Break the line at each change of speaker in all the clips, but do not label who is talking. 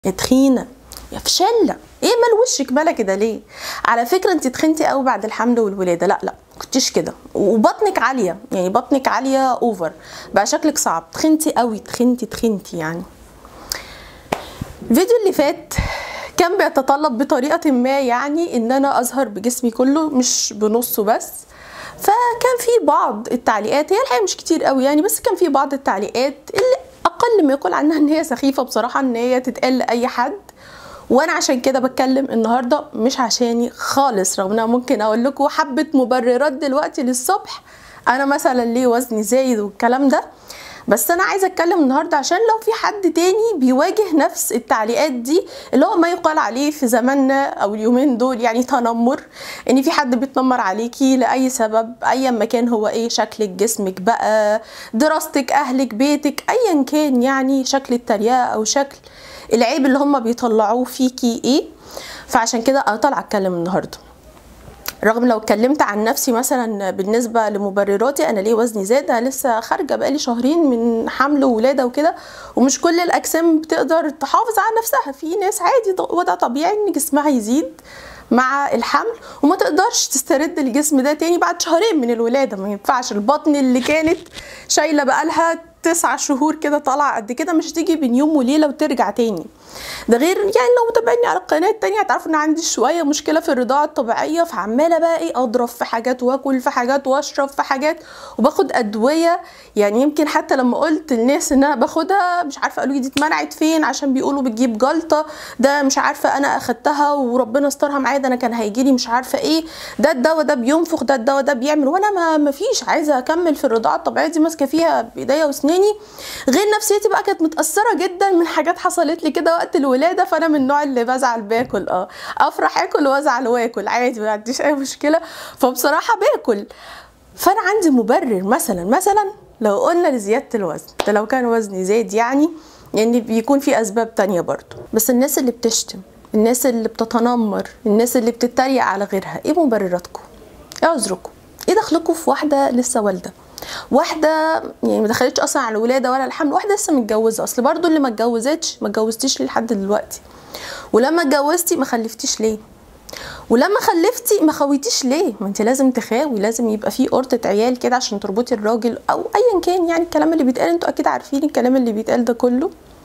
يا تخينه يا فشله ايه مال وشك مالك كده ليه على فكره انت تخنتي قوي بعد الحمل والولاده لا لا كنتيش كده وبطنك عاليه يعني بطنك عاليه اوفر بقى شكلك صعب تخنتي قوي تخنتي تخنتي يعني الفيديو اللي فات كان بيتطلب بطريقه ما يعني ان انا اظهر بجسمي كله مش بنصه بس فكان في بعض التعليقات هي الحقيقه مش كتير قوي يعني بس كان في بعض التعليقات اللي اقل ما يقول عنها ان هي سخيفه بصراحه ان هي تتقال لاي حد وانا عشان كده بتكلم النهارده مش عشاني خالص رغم ان انا ممكن اقول لكم حبه مبررات دلوقتي للصبح انا مثلا ليه وزني زايد والكلام ده بس انا عايزه اتكلم النهارده عشان لو في حد تاني بيواجه نفس التعليقات دي اللي هو ما يقال عليه في زماننا او اليومين دول يعني تنمر ان في حد بيتنمر عليكي لاي سبب ايا ما كان هو ايه شكلك جسمك بقى دراستك اهلك بيتك ايا كان يعني شكل التريقه او شكل العيب اللي هم بيطلعوه فيكي ايه فعشان كده انا طالعه اتكلم النهارده رغم لو اتكلمت عن نفسي مثلا بالنسبه لمبرراتي انا ليه وزني زاد انا لسه خارجه بقالي شهرين من حمل وولاده وكده ومش كل الاجسام بتقدر تحافظ على نفسها في ناس عادي وده طبيعي ان جسمها يزيد مع الحمل وما تقدرش تسترد الجسم ده تاني بعد شهرين من الولاده ما ينفعش البطن اللي كانت شايله بقالها تسعة شهور كده طالعة قد كده مش هتيجي بين يوم وليلة وترجع تاني ده غير يعني لو متابعني على القناة التانية هتعرفوا ان عندي شوية مشكلة في الرضاعة الطبيعية فعمالة بقى ايه اضرب في حاجات واكل في حاجات واشرب في حاجات وباخد ادوية يعني يمكن حتى لما قلت للناس ان انا باخدها مش عارفة قالوا لي دي اتمنعت فين عشان بيقولوا بتجيب جلطة ده مش عارفة انا اخدتها وربنا استرها معايا ده انا كان هيجيلي مش عارفة ايه ده الدواء ده بينفخ ده الدواء ده بيعمل وانا ما مفيش عايزة اكمل في الرضاعة الطبيعية دي ماسكة فيها بايديا واسناني غير نفسيتي بقى كانت متاثره جدا من حاجات حصلت لي كده وقت الولاده فانا من النوع اللي بزعل باكل اه افرح اكل وازعل واكل عادي ما عنديش اي مشكله فبصراحه باكل فانا عندي مبرر مثلا مثلا لو قلنا لزياده الوزن ده لو كان وزني زاد يعني يعني بيكون في اسباب تانية برضو بس الناس اللي بتشتم الناس اللي بتتنمر الناس اللي بتتريق على غيرها ايه مبرراتكم ايه عذركم ايه دخلكم في واحده لسه والده واحده يعني ما دخلتش اصلا على الولاده ولا الحمل واحده لسه متجوزه اصل برضو اللي ما اتجوزتش ما اتجوزتيش ليه لحد دلوقتي ولما اتجوزتي ما خلفتيش ليه ولما خلفتي ما خويتيش ليه ما انت لازم تخاوي لازم يبقى في قرطه عيال كده عشان تربطي الراجل او ايا كان يعني الكلام اللي بيتقال انتوا اكيد عارفين الكلام اللي بيتقال ده كله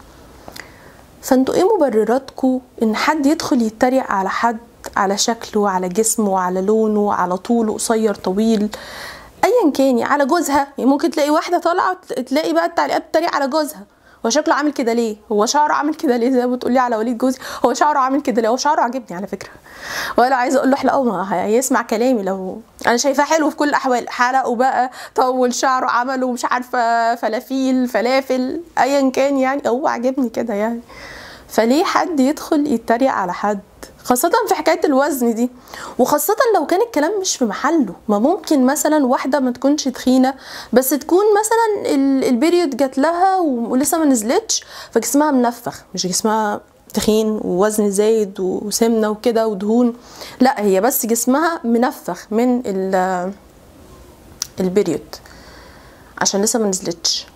فانتوا ايه مبرراتكم ان حد يدخل يتريق على حد على شكله على جسمه على لونه على طوله قصير طويل ايا كان على جوزها يعني ممكن تلاقي واحده طالعه تلاقي بقى التعليقات بتتريق على جوزها هو شكله عامل كده ليه هو شعره عامل كده ليه زي ما بتقولي على وليد جوزي هو شعره عامل كده ليه هو شعره عاجبني على فكره ولا عايزه اقول له احلقه ما هيسمع كلامي لو انا شايفاه حلو في كل الاحوال حلقه بقى طول شعره عمله مش عارفه فلافيل فلافل ايا كان يعني هو عاجبني كده يعني فليه حد يدخل يتريق على حد خاصة في حكاية الوزن دي وخاصة لو كان الكلام مش في محله ما ممكن مثلا واحدة ما تكونش تخينة بس تكون مثلا البيريود جات لها ولسه ما نزلتش فجسمها منفخ مش جسمها تخين ووزن زايد وسمنة وكده ودهون لا هي بس جسمها منفخ من البيريود عشان لسه ما نزلتش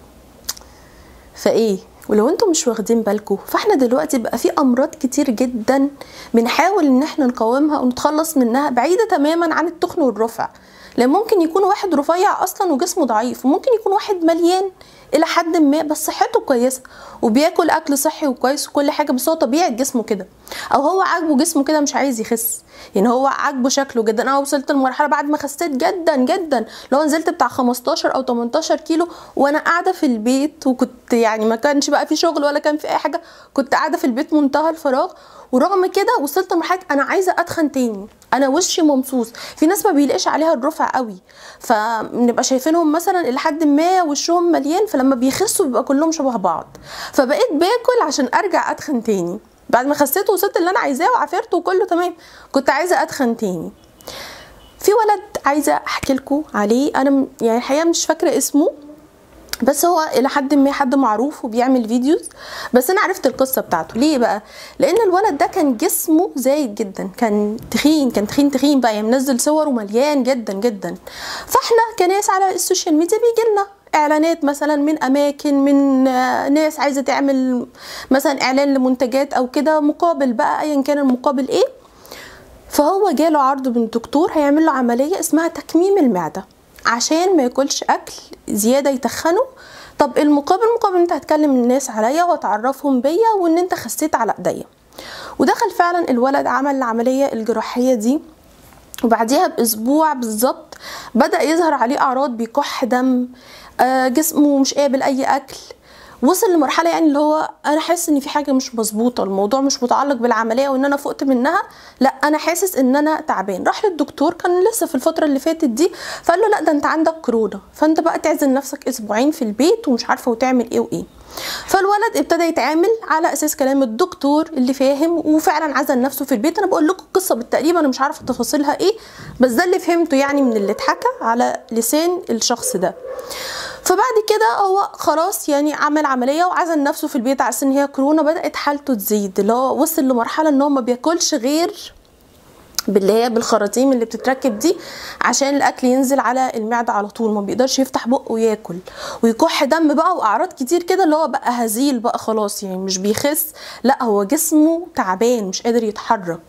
فايه ولو انتم مش واخدين بالكم فاحنا دلوقتي بقى في امراض كتير جدا بنحاول ان احنا نقاومها ونتخلص منها بعيده تماما عن التخن والرفع لان ممكن يكون واحد رفيع اصلا وجسمه ضعيف وممكن يكون واحد مليان الى حد ما بس صحته كويسه وبياكل اكل صحي وكويس وكل حاجه بس هو طبيعه جسمه كده او هو عاجبه جسمه كده مش عايز يخس يعني هو عاجبه شكله جدا انا وصلت لمرحله بعد ما خسيت جدا جدا لو نزلت بتاع 15 او 18 كيلو وانا قاعده في البيت وكنت يعني ما كانش بقى في شغل ولا كان في اي حاجه كنت قاعده في البيت منتهى الفراغ ورغم كده وصلت لمرحله انا عايزه اتخن تاني انا وشي ممصوص في ناس ما بيلاقيش عليها الرفع قوي فبنبقى شايفينهم مثلا لحد ما وشهم مليان فلما بيخسوا بيبقى كلهم شبه بعض فبقيت باكل عشان ارجع اتخن تاني بعد ما خسيت وصلت اللي انا عايزاه وعافرت وكله تمام كنت عايزه اتخن تاني في ولد عايزه احكي لكم عليه انا يعني الحقيقه مش فاكره اسمه بس هو الى حد ما حد معروف وبيعمل فيديوز بس انا عرفت القصه بتاعته ليه بقى لان الولد ده كان جسمه زايد جدا كان تخين كان تخين تخين بقى يعني منزل صور ومليان جدا جدا فاحنا كناس على السوشيال ميديا بيجي لنا اعلانات مثلا من اماكن من آه، ناس عايزه تعمل مثلا اعلان لمنتجات او كده مقابل بقى ايا كان المقابل ايه فهو جاله عرض من الدكتور هيعمل له عمليه اسمها تكميم المعده عشان ما ياكلش اكل زياده يتخنه طب المقابل مقابل انت هتكلم الناس عليا وتعرفهم بيا وان انت خسيت على ايديا ودخل فعلا الولد عمل العمليه الجراحيه دي وبعديها باسبوع بالظبط بدا يظهر عليه اعراض بيكح دم آه، جسمه مش قابل اي اكل وصل لمرحله يعني اللي هو انا حاسس ان في حاجه مش مظبوطه الموضوع مش متعلق بالعمليه وان انا فقت منها لا انا حاسس ان انا تعبان راح للدكتور كان لسه في الفتره اللي فاتت دي فقال له لا ده انت عندك كورونا فانت بقى تعزل نفسك اسبوعين في البيت ومش عارفه وتعمل ايه وايه فالولد ابتدى يتعامل على اساس كلام الدكتور اللي فاهم وفعلا عزل نفسه في البيت انا بقول لكم القصه بالتقريب انا مش عارفه تفاصيلها ايه بس ده اللي فهمته يعني من اللي اتحكى على لسان الشخص ده فبعد كده هو خلاص يعني عمل عمليه وعزل نفسه في البيت على اساس ان هي كورونا بدات حالته تزيد اللي هو وصل لمرحله ان هو ما بياكلش غير باللي هي بالخراطيم اللي بتتركب دي عشان الاكل ينزل على المعده على طول ما بيقدرش يفتح بقه وياكل ويكح دم بقى واعراض كتير كده اللي هو بقى هزيل بقى خلاص يعني مش بيخس لا هو جسمه تعبان مش قادر يتحرك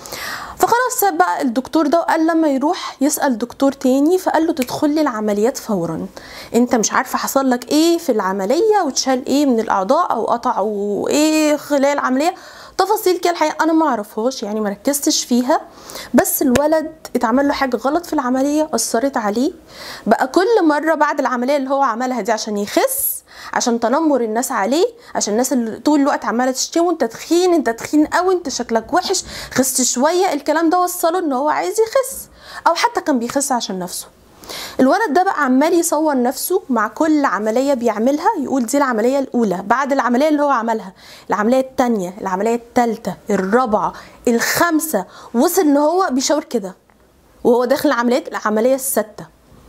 فخلاص ساب بقى الدكتور ده وقال لما يروح يسأل دكتور تاني فقال له تدخل لي العمليات فورا انت مش عارفه حصل لك ايه في العمليه وتشال ايه من الاعضاء او قطعوا ايه خلال العمليه تفاصيل كده الحقيقه انا ما اعرفهاش يعني ما ركزتش فيها بس الولد اتعمل له حاجه غلط في العمليه اثرت عليه بقى كل مره بعد العمليه اللي هو عملها دي عشان يخس عشان تنمر الناس عليه عشان الناس اللي طول الوقت عماله تشتمه انت تخين انت تخين قوي انت شكلك وحش خست شويه الكلام ده وصله ان هو عايز يخس او حتى كان بيخس عشان نفسه الولد ده بقى عمال يصور نفسه مع كل عملية بيعملها يقول دي العملية الأولى بعد العملية اللي هو عملها العملية التانية العملية التالتة الرابعة الخامسة وصل إن هو بيشاور كده وهو داخل العمليات العملية الستة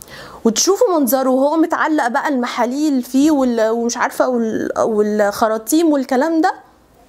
وتشوفوا منظره وهو متعلق بقى المحاليل فيه وال- ومش عارفة وال- والخراطيم والكلام ده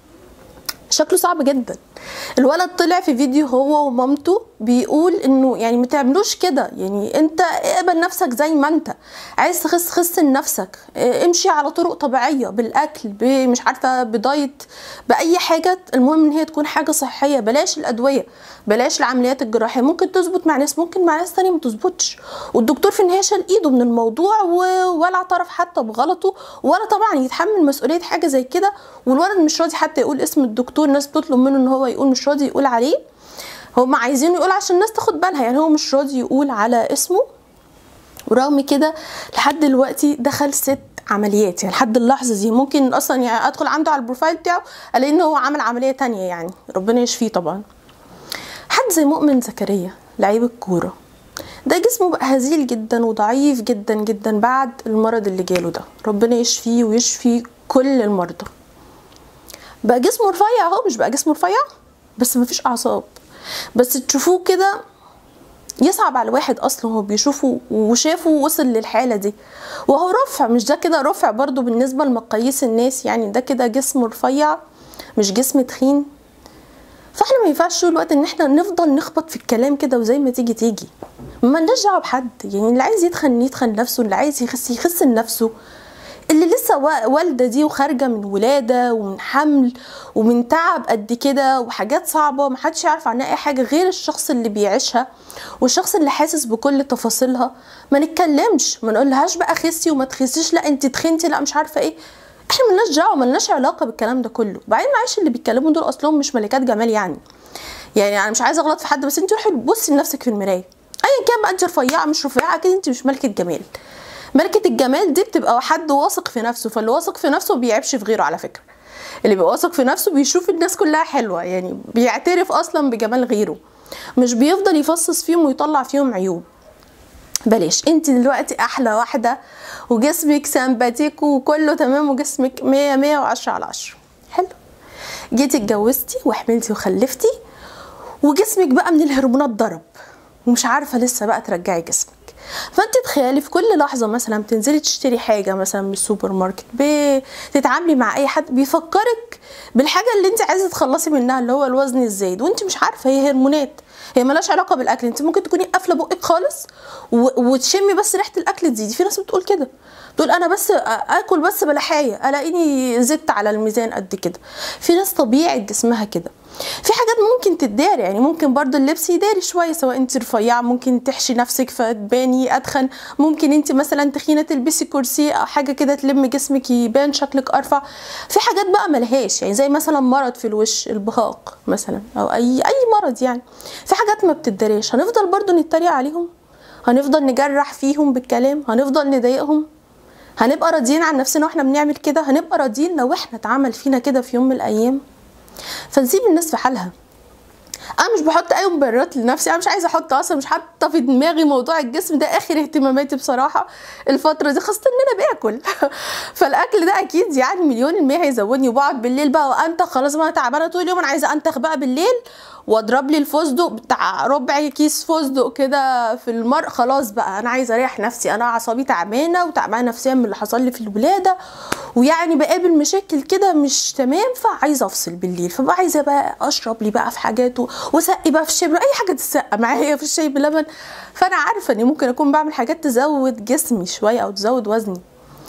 شكله صعب جدا الولد طلع في فيديو هو ومامته بيقول انه يعني ما تعملوش كده يعني انت اقبل نفسك زي ما انت عايز تخس خس لنفسك اه، امشي على طرق طبيعيه بالاكل مش عارفه بدايت باي حاجه المهم ان هي تكون حاجه صحيه بلاش الادويه بلاش العمليات الجراحيه ممكن تظبط مع ناس ممكن مع ناس تانية ما تظبطش والدكتور في النهايه شال ايده من الموضوع و- ولا اعترف حتى بغلطه ولا طبعا يتحمل مسؤوليه حاجه زي كده والولد مش راضي حتى يقول اسم الدكتور الناس بتطلب منه ان هو يقول مش راضي يقول عليه هم عايزينه يقول عشان الناس تاخد بالها يعني هو مش راضي يقول على اسمه ورغم كده لحد دلوقتي دخل ست عمليات يعني لحد اللحظه دي ممكن اصلا يعني ادخل عنده على البروفايل بتاعه الاقي ان هو عمل عمليه تانية يعني ربنا يشفيه طبعا حد زي مؤمن زكريا لعيب الكوره ده جسمه بقى هزيل جدا وضعيف جدا جدا بعد المرض اللي جاله ده ربنا يشفيه ويشفي كل المرضى بقى جسمه رفيع اهو مش بقى جسمه رفيع بس مفيش اعصاب بس تشوفوه كده يصعب على الواحد اصلا هو بيشوفه وشافه وصل للحاله دي وهو رفع مش ده كده رفع برضو بالنسبه لمقاييس الناس يعني ده كده جسم رفيع مش جسم تخين فاحنا ما ينفعش طول الوقت ان احنا نفضل نخبط في الكلام كده وزي ما تيجي تيجي ما لناش دعوه بحد يعني اللي عايز يتخن يتخن نفسه اللي عايز يخس يخس لنفسه اللي لسه وا- والده دي وخارجه من ولاده ومن حمل ومن تعب قد كده وحاجات صعبه محدش يعرف عنها اي حاجه غير الشخص اللي بيعيشها والشخص اللي حاسس بكل تفاصيلها ما نتكلمش ما نقولهاش بقى خسي وما تخسيش لا انت تخنتي لا مش عارفه ايه احنا ملناش دعوه ملناش علاقه بالكلام ده كله وبعدين معلش اللي بيتكلموا دول اصلهم مش ملكات جمال يعني يعني انا مش عايزه اغلط في حد بس انت روحي بصي لنفسك في المرايه ايا كان بقى انت رفيعه مش رفيعه اكيد انت مش ملكه جمال ملكه الجمال دي بتبقى حد واثق في نفسه فاللي واثق في نفسه بيعيبش في غيره على فكره اللي بيبقى واثق في نفسه بيشوف الناس كلها حلوه يعني بيعترف اصلا بجمال غيره مش بيفضل يفصص فيهم ويطلع فيهم عيوب بلاش انت دلوقتي احلى واحده وجسمك سمباتيك وكله تمام وجسمك مية مية وعشرة على عشرة حلو جيتي اتجوزتي وحملتي وخلفتي وجسمك بقى من الهرمونات ضرب ومش عارفه لسه بقى ترجعي جسمك فانت تخيلي في كل لحظه مثلا بتنزلي تشتري حاجه مثلا من السوبر ماركت بتتعاملي مع اي حد بيفكرك بالحاجه اللي انت عايزه تخلصي منها اللي هو الوزن الزايد وانت مش عارفه هي هرمونات هي ملهاش علاقه بالاكل انت ممكن تكوني قافله بقك خالص و... وتشمي بس ريحه الاكل تزيدي في ناس بتقول كده تقول انا بس اكل بس بلحايه الاقيني زدت على الميزان قد كده في ناس طبيعه جسمها كده في حاجات ممكن تداري يعني ممكن برضو اللبس يداري شويه سواء انت رفيعه ممكن تحشي نفسك فتباني ادخن ممكن انت مثلا تخينه تلبسي كرسي او حاجه كده تلم جسمك يبان شكلك ارفع في حاجات بقى ملهاش يعني زي مثلا مرض في الوش البهاق مثلا او اي اي مرض يعني في حاجات ما بتداريش هنفضل برضو نتريق عليهم هنفضل نجرح فيهم بالكلام هنفضل نضايقهم هنبقى راضيين عن نفسنا واحنا بنعمل كده هنبقى راضيين لو احنا اتعمل فينا كده في يوم من الايام فنسيب الناس في حالها انا مش بحط اي مبررات لنفسي انا مش عايزه احط اصلا مش حاطه في دماغي موضوع الجسم ده اخر اهتماماتي بصراحه الفتره دي خاصه ان انا باكل فالاكل ده اكيد يعني مليون المية هيزودني وبقعد بالليل بقى وانتخ خلاص ما انا تعبانه طول اليوم انا عايزه انتخ بقى بالليل واضرب لي الفستق بتاع ربع كيس فستق كده في المرء خلاص بقى انا عايزه اريح نفسي انا اعصابي تعبانه وتعبانه نفسيا من اللي حصل لي في الولاده ويعني بقابل مشاكل كده مش تمام فعايزه افصل بالليل فبقى عايزه بقى اشرب لي بقى في حاجات واسقي بقى في الشاي اي حاجه تسقى معايا في الشاي بلبن فانا عارفه اني ممكن اكون بعمل حاجات تزود جسمي شويه او تزود وزني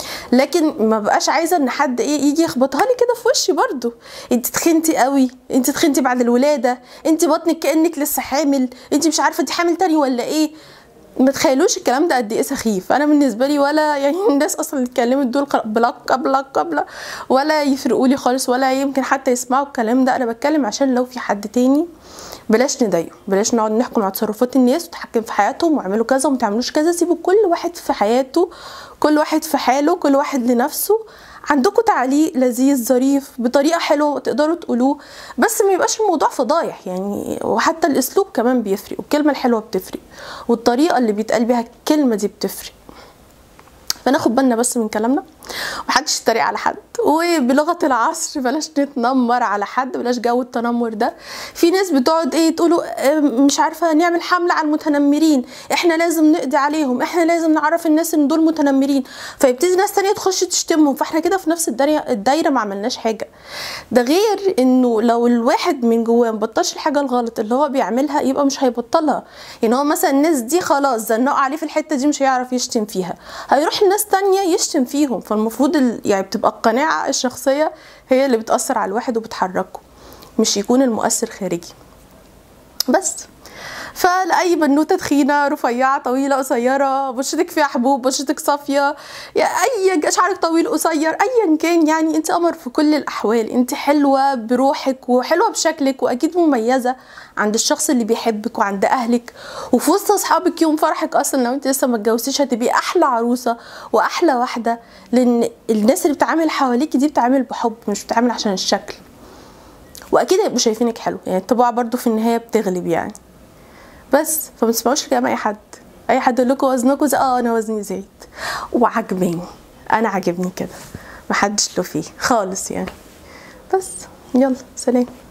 لكن ما بقاش عايزه ان حد ايه يجي يخبطها لي كده في وشي برضو انت تخنتي قوي انت تخنتي بعد الولاده انت بطنك كانك لسه حامل انت مش عارفه انت حامل تاني ولا ايه ما تخيلوش الكلام ده قد ايه سخيف انا بالنسبه لي ولا يعني الناس اصلا اللي اتكلمت دول بلق بلق بلا ولا يفرقوا لي خالص ولا يمكن حتى يسمعوا الكلام ده انا بتكلم عشان لو في حد تاني بلاش نضايقه بلاش نقعد نحكم على تصرفات الناس وتحكم في حياتهم واعملوا كذا وما تعملوش كذا سيبوا كل واحد في حياته كل واحد في حاله كل واحد لنفسه عندكم تعليق لذيذ ظريف بطريقه حلوه تقدروا تقولوه بس ما يبقاش الموضوع فضايح يعني وحتى الاسلوب كمان بيفرق والكلمه الحلوه بتفرق والطريقه اللي بيتقال بيها الكلمه دي بتفرق فناخد بالنا بس من كلامنا محدش يتريق على حد وبلغه العصر بلاش نتنمر على حد بلاش جو التنمر ده في ناس بتقعد ايه تقولوا مش عارفه نعمل حمله على المتنمرين احنا لازم نقضي عليهم احنا لازم نعرف الناس ان دول متنمرين فيبتدي ناس تانية تخش تشتمهم فاحنا كده في نفس الدايره الدايره ما عملناش حاجه ده غير انه لو الواحد من جواه مبطلش الحاجه الغلط اللي هو بيعملها يبقى مش هيبطلها يعني هو مثلا الناس دي خلاص زنقوا عليه في الحته دي مش هيعرف يشتم فيها هيروح الناس تانية يشتم فيهم فالمفروض يعني بتبقى القناعة الشخصية هي اللي بتأثر على الواحد وبتحركه مش يكون المؤثر خارجي بس فلأي بنوتة تخينة رفيعة طويلة قصيرة بشرتك فيها حبوب بشرتك صافية أي شعرك طويل قصير أيا كان يعني أنت قمر في كل الأحوال أنت حلوة بروحك وحلوة بشكلك وأكيد مميزة عند الشخص اللي بيحبك وعند أهلك وفي وسط أصحابك يوم فرحك أصلا لو أنت لسه ما اتجوزتيش هتبقي أحلى عروسة وأحلى واحدة لأن الناس اللي بتتعامل حواليكي دي بتتعامل بحب مش بتتعامل عشان الشكل واكيد هيبقوا شايفينك حلو يعني الطباع برضو في النهايه بتغلب يعني بس فما تسمعوش كلام اي حد اي حد يقول لكم وزنكم زي اه انا وزني زايد وعجباني انا عاجبني كده محدش له فيه خالص يعني بس يلا سلام